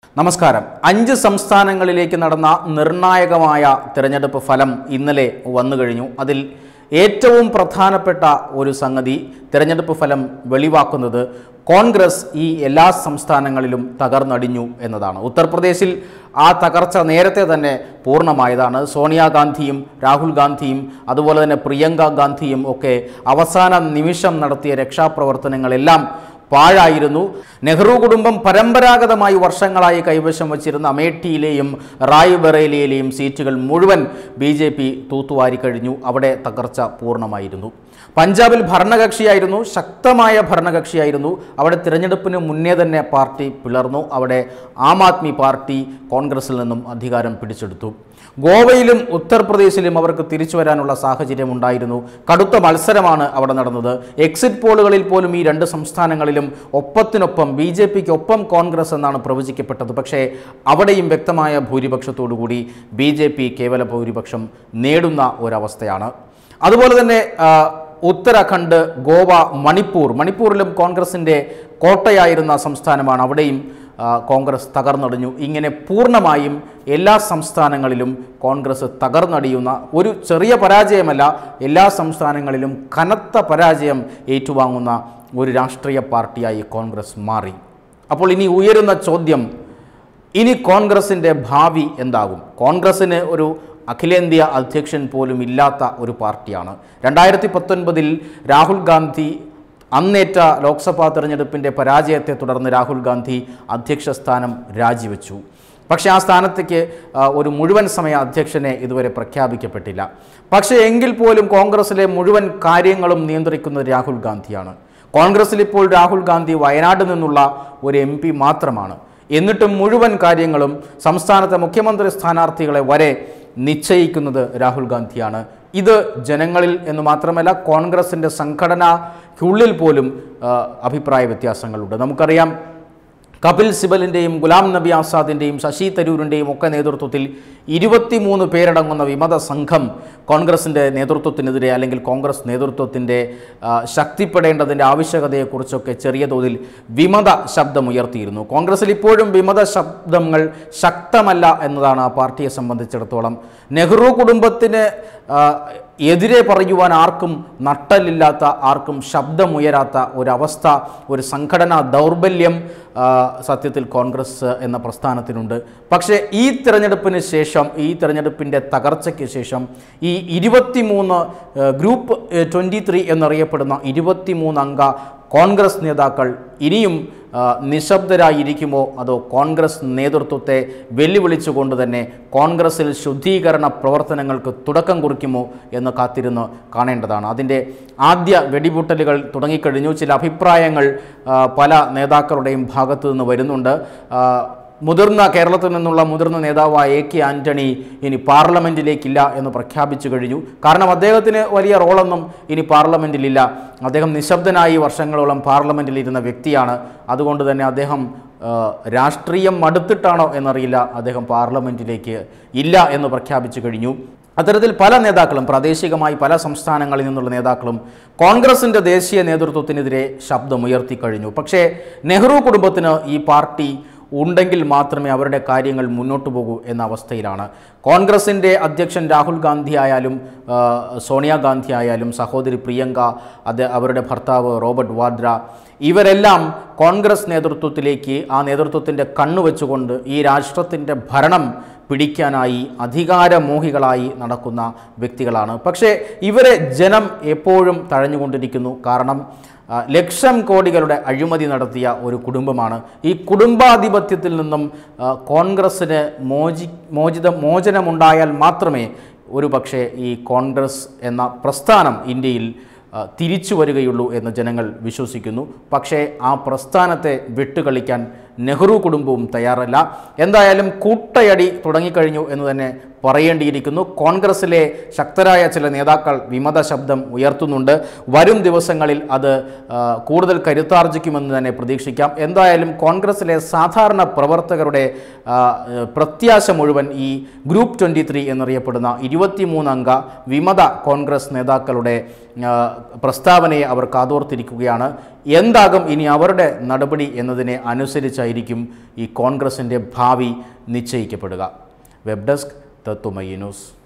നമസ്കാരം അഞ്ച് സംസ്ഥാനങ്ങളിലേക്ക് നടന്ന നിർണായകമായ തിരഞ്ഞെടുപ്പ് ഫലം ഇന്നലെ വന്നു കഴിഞ്ഞു അതിൽ ഏറ്റവും പ്രധാനപ്പെട്ട ഒരു സംഗതി തിരഞ്ഞെടുപ്പ് ഫലം വെളിവാക്കുന്നത് കോൺഗ്രസ് ഈ എല്ലാ സംസ്ഥാനങ്ങളിലും തകർന്നടിഞ്ഞു എന്നതാണ് ഉത്തർപ്രദേശിൽ ആ തകർച്ച നേരത്തെ തന്നെ പൂർണ്ണമായതാണ് സോണിയാഗാന്ധിയും രാഹുൽ ഗാന്ധിയും അതുപോലെ തന്നെ പ്രിയങ്ക ഗാന്ധിയും ഒക്കെ അവസാന നിമിഷം നടത്തിയ രക്ഷാപ്രവർത്തനങ്ങളെല്ലാം പാഴായിരുന്നു നെഹ്റു കുടുംബം പരമ്പരാഗതമായി വർഷങ്ങളായി കൈവശം വച്ചിരുന്ന അമേഠിയിലെയും റായ്ബറേലിയിലെയും സീറ്റുകൾ മുഴുവൻ ബി ജെ പി തൂത്തുവാരി കഴിഞ്ഞു അവിടെ തകർച്ച പൂർണ്ണമായിരുന്നു പഞ്ചാബിൽ ഭരണകക്ഷിയായിരുന്നു ശക്തമായ ഭരണകക്ഷിയായിരുന്നു അവിടെ തിരഞ്ഞെടുപ്പിന് മുന്നേ തന്നെ പാർട്ടി പിളർന്നു അവിടെ ആം ആദ്മി പാർട്ടി കോൺഗ്രസിൽ നിന്നും അധികാരം പിടിച്ചെടുത്തു ഗോവയിലും ഉത്തർപ്രദേശിലും അവർക്ക് തിരിച്ചു വരാനുള്ള സാഹചര്യം ഉണ്ടായിരുന്നു കടുത്ത മത്സരമാണ് അവിടെ നടന്നത് എക്സിറ്റ് പോളുകളിൽ പോലും ഈ രണ്ട് സംസ്ഥാനങ്ങളിലും ഒപ്പത്തിനൊപ്പം ബി ജെ പിക്ക് ഒപ്പം കോൺഗ്രസ് എന്നാണ് പ്രവചിക്കപ്പെട്ടത് പക്ഷേ അവിടെയും വ്യക്തമായ ഭൂരിപക്ഷത്തോടുകൂടി ബി ജെ പി കേവല ഭൂരിപക്ഷം നേടുന്ന ഒരവസ്ഥയാണ് അതുപോലെ തന്നെ ആ, ഉത്തരാഖണ്ഡ് ഗോവ മണിപ്പൂർ മണിപ്പൂരിലും കോൺഗ്രസിൻ്റെ കോട്ടയായിരുന്ന സംസ്ഥാനമാണ് അവിടെയും ആ, കോൺഗ്രസ് തകർന്നടിഞ്ഞു ഇങ്ങനെ പൂർണ്ണമായും എല്ലാ സംസ്ഥാനങ്ങളിലും കോൺഗ്രസ് തകർന്നടിയുന്ന ഒരു ചെറിയ പരാജയമല്ല എല്ലാ സംസ്ഥാനങ്ങളിലും കനത്ത പരാജയം ഏറ്റുവാങ്ങുന്ന ഒരു രാഷ്ട്രീയ പാർട്ടിയായി കോൺഗ്രസ് മാറി അപ്പോൾ ഇനി ഉയരുന്ന ചോദ്യം ഇനി കോൺഗ്രസിൻ്റെ ഭാവി എന്താകും കോൺഗ്രസ്സിന് ഒരു അഖിലേന്ത്യാ അധ്യക്ഷൻ പോലും ഇല്ലാത്ത ഒരു പാർട്ടിയാണ് രണ്ടായിരത്തി പത്തൊൻപതിൽ രാഹുൽ ഗാന്ധി അന്നേറ്റ ലോക്സഭാ തെരഞ്ഞെടുപ്പിൻ്റെ പരാജയത്തെ തുടർന്ന് രാഹുൽ ഗാന്ധി അധ്യക്ഷ സ്ഥാനം രാജിവെച്ചു പക്ഷേ ആ സ്ഥാനത്തേക്ക് ആ, ഒരു മുഴുവൻ സമയ അധ്യക്ഷനെ ഇതുവരെ പ്രഖ്യാപിക്കപ്പെട്ടില്ല പക്ഷേ എങ്കിൽ പോലും കോൺഗ്രസിലെ മുഴുവൻ കാര്യങ്ങളും നിയന്ത്രിക്കുന്നത് രാഹുൽ ഗാന്ധിയാണ് കോൺഗ്രസിൽ ഇപ്പോൾ രാഹുൽ ഗാന്ധി വയനാട് നിന്നുള്ള ഒരു എം പി മാത്രമാണ് എന്നിട്ടും മുഴുവൻ കാര്യങ്ങളും സംസ്ഥാനത്തെ മുഖ്യമന്ത്രി സ്ഥാനാർത്ഥികളെ വരെ നിശ്ചയിക്കുന്നത് രാഹുൽ ഗാന്ധിയാണ് ഇത് ജനങ്ങളിൽ എന്ന് മാത്രമല്ല കോൺഗ്രസിൻ്റെ സംഘടനയ്ക്കുള്ളിൽ പോലും ആ, അഭിപ്രായ വ്യത്യാസങ്ങളുണ്ട് നമുക്കറിയാം കപിൽ സിബലിൻ്റെയും ഗുലാം നബി ആസാദിൻ്റെയും ശശി തരൂരിൻ്റെയും ഒക്കെ നേതൃത്വത്തിൽ ഇരുപത്തിമൂന്ന് പേരടങ്ങുന്ന വിമത സംഘം കോൺഗ്രസിൻ്റെ നേതൃത്വത്തിനെതിരെ അല്ലെങ്കിൽ കോൺഗ്രസ് നേതൃത്വത്തിൻ്റെ ആ, ശക്തിപ്പെടേണ്ടതിൻ്റെ ആവശ്യകതയെക്കുറിച്ചൊക്കെ ചെറിയ തോതിൽ വിമത ശബ്ദമുയർത്തിയിരുന്നു കോൺഗ്രസിൽ ഇപ്പോഴും വിമത ശബ്ദങ്ങൾ ശക്തമല്ല എന്നതാണ് ആ പാർട്ടിയെ സംബന്ധിച്ചിടത്തോളം നെഹ്റു കുടുംബത്തിന് ആ, എതിരെ പറയുവാൻ ആർക്കും നട്ടലില്ലാത്ത ആർക്കും ശബ്ദമുയരാത്ത ഒരവസ്ഥ ഒരു സംഘടനാ ദൗർബല്യം ആ, സത്യത്തിൽ കോൺഗ്രസ് എന്ന പ്രസ്ഥാനത്തിനുണ്ട് പക്ഷേ ഈ തിരഞ്ഞെടുപ്പിന് ശേഷം ഈ തിരഞ്ഞെടുപ്പിൻ്റെ തകർച്ചയ്ക്ക് ശേഷം ഈ ഇരുപത്തിമൂന്ന് ഗ്രൂപ്പ് ട്വൻറ്റി ത്രീ എന്നറിയപ്പെടുന്ന ഇരുപത്തിമൂന്ന് അംഗ കോൺഗ്രസ് നേതാക്കൾ ഇനിയും ആ, നിശബ്ദരായിരിക്കുമോ അതോ കോൺഗ്രസ് നേതൃത്വത്തെ വെല്ലുവിളിച്ചുകൊണ്ട് തന്നെ കോൺഗ്രസിൽ ശുദ്ധീകരണ പ്രവർത്തനങ്ങൾക്ക് തുടക്കം കുറിക്കുമോ എന്ന് കാത്തിരുന്ന് കാണേണ്ടതാണ് അതിൻ്റെ ആദ്യ വെടിപൊട്ടലുകൾ തുടങ്ങിക്കഴിഞ്ഞു ചില അഭിപ്രായങ്ങൾ ആ, പല നേതാക്കളുടെയും ഭാഗത്തു നിന്ന് വരുന്നുണ്ട് ആ, മുതിർന്ന കേരളത്തിൽ നിന്നുള്ള മുതിർന്ന നേതാവായ എ കെ ആന്റണി ഇനി പാർലമെൻറ്റിലേക്കില്ല എന്ന് പ്രഖ്യാപിച്ചു കഴിഞ്ഞു കാരണം അദ്ദേഹത്തിന് വലിയ റോളൊന്നും ഇനി പാർലമെൻറ്റിലില്ല അദ്ദേഹം നിശബ്ദനായി വർഷങ്ങളോളം പാർലമെൻറ്റിലിരുന്ന വ്യക്തിയാണ് അതുകൊണ്ട് തന്നെ അദ്ദേഹം ആ, രാഷ്ട്രീയം മടുത്തിട്ടാണോ എന്നറിയില്ല അദ്ദേഹം പാർലമെൻറ്റിലേക്ക് ഇല്ല എന്ന് പ്രഖ്യാപിച്ചു കഴിഞ്ഞു അത്തരത്തിൽ പല നേതാക്കളും പ്രാദേശികമായി പല സംസ്ഥാനങ്ങളിൽ നിന്നുള്ള നേതാക്കളും കോൺഗ്രസിൻ്റെ ദേശീയ നേതൃത്വത്തിനെതിരെ ശബ്ദമുയർത്തി കഴിഞ്ഞു പക്ഷേ നെഹ്റു കുടുംബത്തിന് ഈ പാർട്ടി ഉണ്ടെങ്കിൽ മാത്രമേ അവരുടെ കാര്യങ്ങൾ മുന്നോട്ട് പോകൂ എന്ന അവസ്ഥയിലാണ് കോൺഗ്രസിൻ്റെ അധ്യക്ഷൻ രാഹുൽ ഗാന്ധി ആയാലും ആ, സോണിയാഗാന്ധി ആയാലും സഹോദരി പ്രിയങ്ക അത് അവരുടെ ഭർത്താവ് റോബർട്ട് വാദ്ര ഇവരെല്ലാം കോൺഗ്രസ് നേതൃത്വത്തിലേക്ക് ആ നേതൃത്വത്തിൻ്റെ കണ്ണു വെച്ചുകൊണ്ട് ഈ രാഷ്ട്രത്തിൻ്റെ ഭരണം പിടിക്കാനായി അധികാരമോഹികളായി നടക്കുന്ന വ്യക്തികളാണ് പക്ഷേ ഇവരെ ജനം എപ്പോഴും തഴഞ്ഞുകൊണ്ടിരിക്കുന്നു കാരണം ആ, ലക്ഷം കോടികളുടെ അഴിമതി നടത്തിയ ഒരു കുടുംബമാണ് ഈ കുടുംബാധിപത്യത്തിൽ നിന്നും ആ, കോൺഗ്രസ്സിന് മോചി മോചിത മോചനമുണ്ടായാൽ മാത്രമേ ഒരു പക്ഷേ ഈ കോൺഗ്രസ് എന്ന പ്രസ്ഥാനം ഇന്ത്യയിൽ ആ, തിരിച്ചു വരികയുള്ളൂ എന്ന് ജനങ്ങൾ വിശ്വസിക്കുന്നു പക്ഷേ ആ പ്രസ്ഥാനത്തെ വിട്ടുകളിക്കാൻ നെഹ്റു കുടുംബവും തയ്യാറല്ല എന്തായാലും കൂട്ടയടി തുടങ്ങിക്കഴിഞ്ഞു എന്ന് തന്നെ പറയേണ്ടിയിരിക്കുന്നു കോൺഗ്രസിലെ ശക്തരായ ചില നേതാക്കൾ വിമത ശബ്ദം ഉയർത്തുന്നുണ്ട് വരും ദിവസങ്ങളിൽ അത് ആ, കൂടുതൽ കരുത്താർജിക്കുമെന്ന് തന്നെ പ്രതീക്ഷിക്കാം എന്തായാലും കോൺഗ്രസിലെ സാധാരണ പ്രവർത്തകരുടെ ആ, പ്രത്യാശ മുഴുവൻ ഈ ഗ്രൂപ്പ് ട്വൻ്റി ത്രീ എന്നറിയപ്പെടുന്ന ഇരുപത്തിമൂന്ന് അംഗ വിമത കോൺഗ്രസ് നേതാക്കളുടെ ആ, പ്രസ്താവനയെ അവർ കാതോർത്തിരിക്കുകയാണ് എന്താകും ഇനി അവരുടെ നടപടി എന്നതിനെ അനുസരിച്ചായിരിക്കും ഈ കോൺഗ്രസിൻ്റെ ഭാവി നിശ്ചയിക്കപ്പെടുക വെബ് ഡെസ്ക് തത്തുമയി ന്യൂസ്